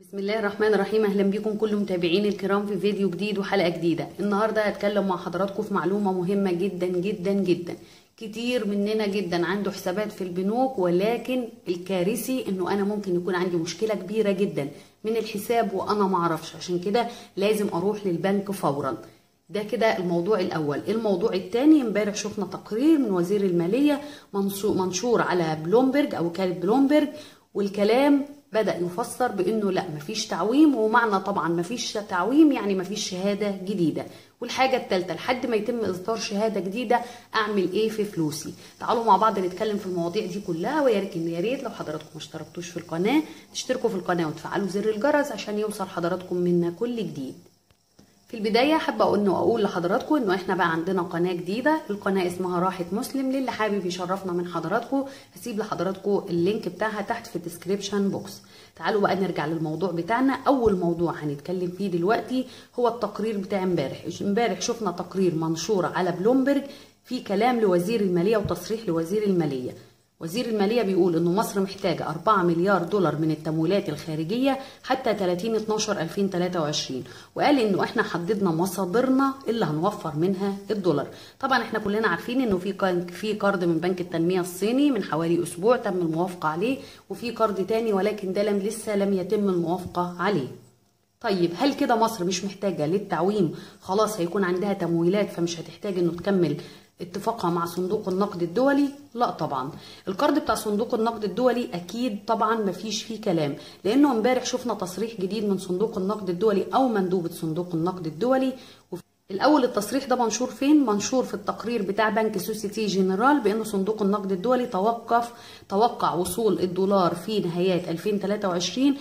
بسم الله الرحمن الرحيم اهلا بكم كل متابعين الكرام في فيديو جديد وحلقه جديده النهارده هتكلم مع حضراتكم في معلومه مهمه جدا جدا جدا كتير مننا جدا عنده حسابات في البنوك ولكن الكارثي انه انا ممكن يكون عندي مشكله كبيره جدا من الحساب وانا ما اعرفش عشان كده لازم اروح للبنك فورا ده كده الموضوع الاول الموضوع الثاني امبارح شفنا تقرير من وزير الماليه منشور على بلومبرج او وكاله بلومبرج والكلام بدأ يفسر بأنه لا مفيش تعويم ومعنى طبعا مفيش تعويم يعني مفيش شهادة جديدة والحاجة الثالثة لحد ما يتم إصدار شهادة جديدة أعمل إيه في فلوسي تعالوا مع بعض نتكلم في المواضيع دي كلها ويا ريت يا ريت لو حضراتكم ما اشتركتوش في القناة تشتركوا في القناة وتفعلوا زر الجرس عشان يوصل حضراتكم منا كل جديد في البدايه حابه انه اقول لحضراتكم انه احنا بقى عندنا قناه جديده القناه اسمها راحه مسلم للي حابب يشرفنا من حضراتكم هسيب لحضراتكم اللينك بتاعها تحت في الديسكريبشن بوكس تعالوا بقى نرجع للموضوع بتاعنا اول موضوع هنتكلم فيه دلوقتي هو التقرير بتاع امبارح امبارح شفنا تقرير منشور على بلومبرج في كلام لوزير الماليه وتصريح لوزير الماليه وزير المالية بيقول إنه مصر محتاجة 4 مليار دولار من التمويلات الخارجية حتى 30 12 2023 وقال إنه إحنا حددنا مصادرنا اللي هنوفر منها الدولار طبعا إحنا كلنا عارفين إنه في في قرض من بنك التنمية الصيني من حوالي أسبوع تم الموافقة عليه وفي قرض تاني ولكن ده لم لسه لم يتم الموافقة عليه طيب هل كده مصر مش محتاجة للتعويم خلاص هيكون عندها تمويلات فمش هتحتاج إنه تكمل اتفاقها مع صندوق النقد الدولي لا طبعا القرض بتاع صندوق النقد الدولي اكيد طبعا مفيش فيه كلام لانه امبارح شفنا تصريح جديد من صندوق النقد الدولي او مندوبه صندوق النقد الدولي الاول التصريح ده منشور فين منشور في التقرير بتاع بنك سوسيتي جنرال بان صندوق النقد الدولي توقف توقع وصول الدولار في نهايات 2023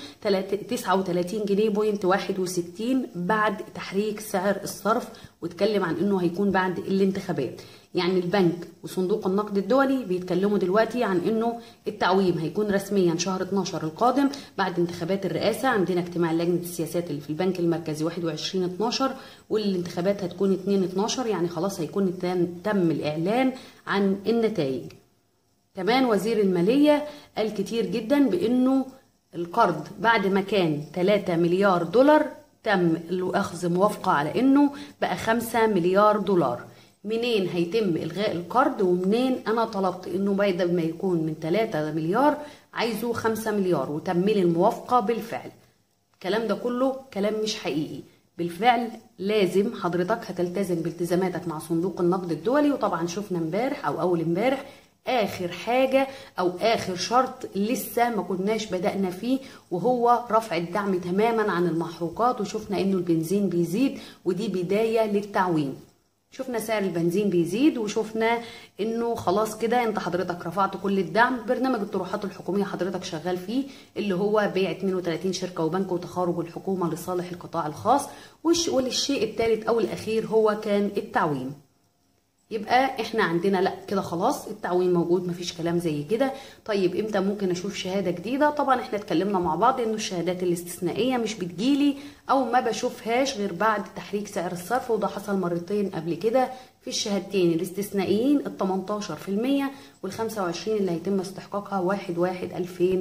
39 جنيه بوينت 61 بعد تحريك سعر الصرف واتكلم عن انه هيكون بعد الانتخابات يعني البنك وصندوق النقد الدولي بيتكلموا دلوقتي عن انه التعويم هيكون رسميا شهر 12 القادم بعد انتخابات الرئاسه عندنا اجتماع لجنه السياسات اللي في البنك المركزي 21 12 والانتخابات هتكون 2 12 يعني خلاص هيكون تم الاعلان عن النتائج كمان وزير الماليه قال كتير جدا بانه القرض بعد ما كان 3 مليار دولار تم اخذ موافقه على انه بقى 5 مليار دولار منين هيتم الغاء القرض ومنين انا طلبت انه بدل ما يكون من 3 مليار عايزه 5 مليار وتم لي الموافقه بالفعل الكلام ده كله كلام مش حقيقي بالفعل لازم حضرتك هتلتزم بالتزاماتك مع صندوق النقد الدولي وطبعا شفنا امبارح او اول امبارح اخر حاجة او اخر شرط لسه ما كناش بدأنا فيه وهو رفع الدعم تماما عن المحروقات وشفنا انه البنزين بيزيد ودي بداية للتعويم شفنا سعر البنزين بيزيد وشفنا انه خلاص كده انت حضرتك رفعت كل الدعم برنامج الطروحات الحكوميه حضرتك شغال فيه اللي هو بيع 32 شركه وبنك وتخارج الحكومه لصالح القطاع الخاص والشيء الثالث او الاخير هو كان التعويم يبقى احنا عندنا لا كده خلاص التعويم موجود مفيش كلام زي كده طيب امتى ممكن اشوف شهاده جديده طبعا احنا اتكلمنا مع بعض انه الشهادات الاستثنائيه مش بتجيلي او ما بشوفهاش غير بعد تحريك سعر الصرف وده حصل مرتين قبل كده في الشهادتين الاستثنائيين ال 18% وال 25 اللي هيتم استحقاقها 1 1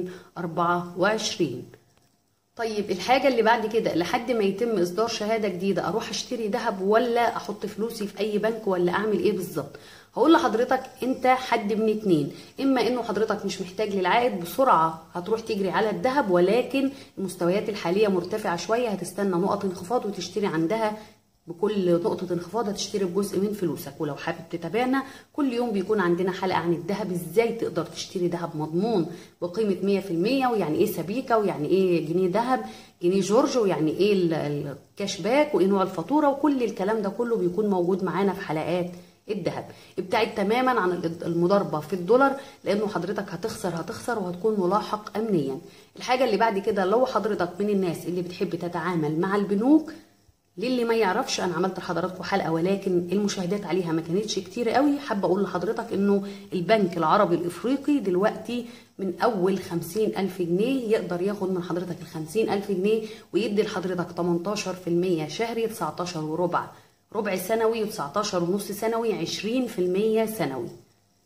2024 طيب الحاجة اللي بعد كده لحد ما يتم إصدار شهادة جديدة أروح أشتري ذهب ولا أحط فلوسي في أي بنك ولا أعمل إيه بالظبط؟ هقول لحضرتك أنت حد من اتنين إما إنه حضرتك مش محتاج للعائد بسرعة هتروح تجري على الذهب ولكن المستويات الحالية مرتفعة شوية هتستنى نقط انخفاض وتشتري عندها بكل نقطة انخفاض هتشتري بجزء من فلوسك ولو حابب تتابعنا كل يوم بيكون عندنا حلقة عن الذهب ازاي تقدر تشتري ذهب مضمون بقيمة 100% ويعني ايه سبيكة ويعني ايه جنيه ذهب جنيه جورج ويعني ايه الكاش باك وايه نوع الفاتورة وكل الكلام ده كله بيكون موجود معانا في حلقات الذهب ابتعد تماما عن المضاربه في الدولار لانه حضرتك هتخسر هتخسر وهتكون ملاحق امنيا الحاجه اللي بعد كده لو حضرتك من الناس اللي بتحب تتعامل مع البنوك للي ما يعرفش انا عملت لحضراتكم حلقه ولكن المشاهدات عليها ما كانتش كتير قوي حابه اقول لحضرتك انه البنك العربي الافريقي دلوقتي من اول خمسين الف جنيه يقدر ياخد من حضرتك الخمسين الف جنيه ويدي لحضرتك 18% شهري 19 وربع ربع سنوي و19 ونص سنوي 20% سنوي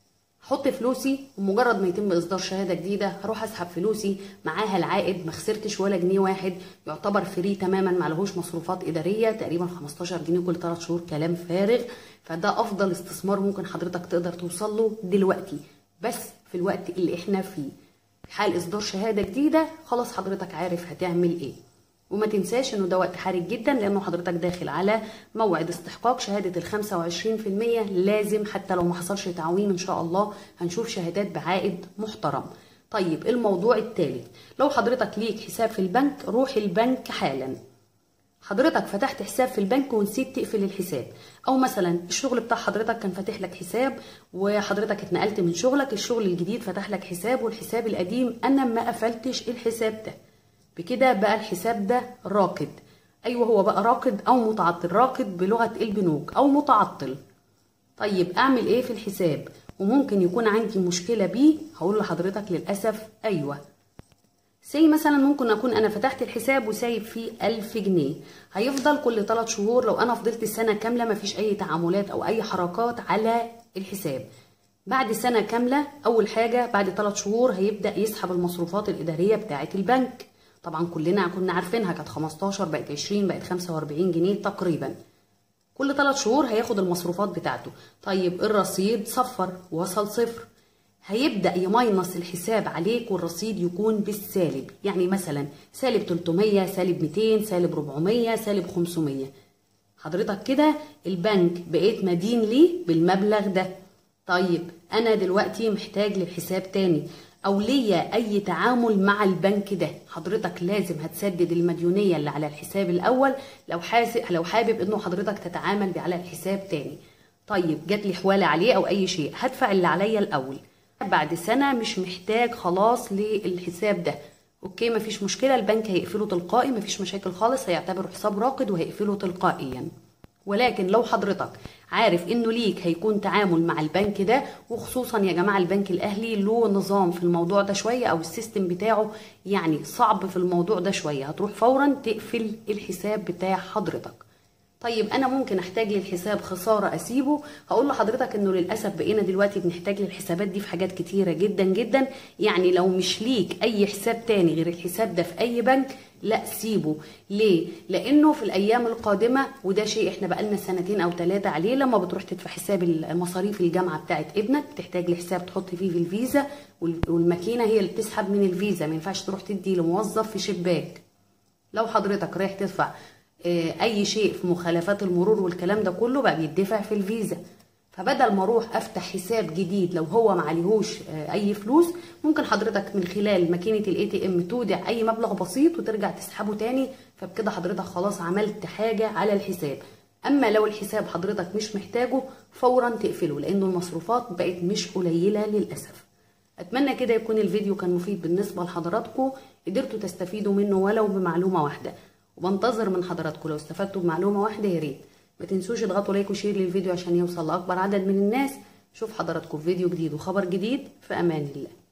هحط فلوسي ومجرد ما يتم اصدار شهاده جديده هروح اسحب فلوسي معاها العائد ما خسرتش ولا جنيه واحد يعتبر فري تماما ما لهوش مصروفات اداريه تقريبا 15 جنيه كل 3 شهور كلام فارغ فده افضل استثمار ممكن حضرتك تقدر توصل له دلوقتي بس في الوقت اللي احنا فيه حال اصدار شهاده جديده خلاص حضرتك عارف هتعمل ايه وما تنساش انه ده وقت حرج جدا لانه حضرتك داخل على موعد استحقاق شهادة ال 25% لازم حتى لو ما حصلش تعويم ان شاء الله هنشوف شهادات بعائد محترم طيب الموضوع الثالث لو حضرتك ليك حساب في البنك روح البنك حالا حضرتك فتحت حساب في البنك ونسيت تقفل الحساب او مثلا الشغل بتاع حضرتك كان فاتح لك حساب وحضرتك اتنقلت من شغلك الشغل الجديد فتح لك حساب والحساب القديم انا ما قفلتش الحساب ده بكده بقى الحساب ده راكد ايوه هو بقى راكد او متعطل راكد بلغه البنوك او متعطل طيب اعمل ايه في الحساب وممكن يكون عندي مشكله بيه هقول لحضرتك للاسف ايوه سي مثلا ممكن اكون انا فتحت الحساب وسايب فيه ألف جنيه هيفضل كل 3 شهور لو انا فضلت السنه كامله مفيش اي تعاملات او اي حركات على الحساب بعد سنه كامله اول حاجه بعد 3 شهور هيبدا يسحب المصروفات الاداريه بتاعه البنك طبعا كلنا كنا عارفينها كانت 15 بقت 20 بقت 45 جنيه تقريبا كل 3 شهور هياخد المصروفات بتاعته طيب الرصيد صفر وصل صفر هيبدا يماينص الحساب عليك والرصيد يكون بالسالب يعني مثلا سالب 300 سالب 200 سالب 400 سالب 500 حضرتك كده البنك بقيت مدين ليه بالمبلغ ده طيب انا دلوقتي محتاج للحساب تاني او ليا اي تعامل مع البنك ده حضرتك لازم هتسدد المديونيه اللي على الحساب الاول لو حاسب لو حابب انه حضرتك تتعامل على الحساب تاني طيب جات لي حواله عليه او اي شيء هدفع اللي عليا الاول بعد سنه مش محتاج خلاص للحساب ده اوكي مفيش مشكله البنك هيقفله تلقائي مفيش مشاكل خالص هيعتبره حساب راقد وهيقفله تلقائيا ولكن لو حضرتك عارف انه ليك هيكون تعامل مع البنك ده وخصوصا يا جماعه البنك الاهلي له نظام في الموضوع ده شويه او السيستم بتاعه يعني صعب في الموضوع ده شويه هتروح فورا تقفل الحساب بتاع حضرتك طيب انا ممكن احتاج للحساب خساره اسيبه هقول لحضرتك انه للاسف بقينا دلوقتي بنحتاج للحسابات دي في حاجات كتيره جدا جدا يعني لو مش ليك اي حساب تاني غير الحساب ده في اي بنك لا سيبه ليه لانه في الايام القادمه وده شيء احنا بقالنا سنتين او ثلاثه عليه لما بتروح تدفع حساب المصاريف الجامعه بتاعت ابنك تحتاج لحساب تحط فيه في الفيزا والماكينه هي اللي بتسحب من الفيزا ما ينفعش تروح تدي لموظف في شباك لو حضرتك رايح تدفع اي شيء في مخالفات المرور والكلام ده كله بقى بيدفع في الفيزا فبدل ما اروح افتح حساب جديد لو هو ما عليهوش اي فلوس ممكن حضرتك من خلال ماكينه الاي تي ام تودع اي مبلغ بسيط وترجع تسحبه تاني فبكده حضرتك خلاص عملت حاجه على الحساب اما لو الحساب حضرتك مش محتاجه فورا تقفله لانه المصروفات بقت مش قليله للاسف اتمنى كده يكون الفيديو كان مفيد بالنسبه لحضراتكم قدرتوا تستفيدوا منه ولو بمعلومه واحده وبنتظر من حضراتكم لو استفدتوا بمعلومه واحده يا ريت ما تنسوش تضغطوا لايك وشير للفيديو عشان يوصل لاكبر عدد من الناس شوف حضراتكم في فيديو جديد وخبر جديد في امان الله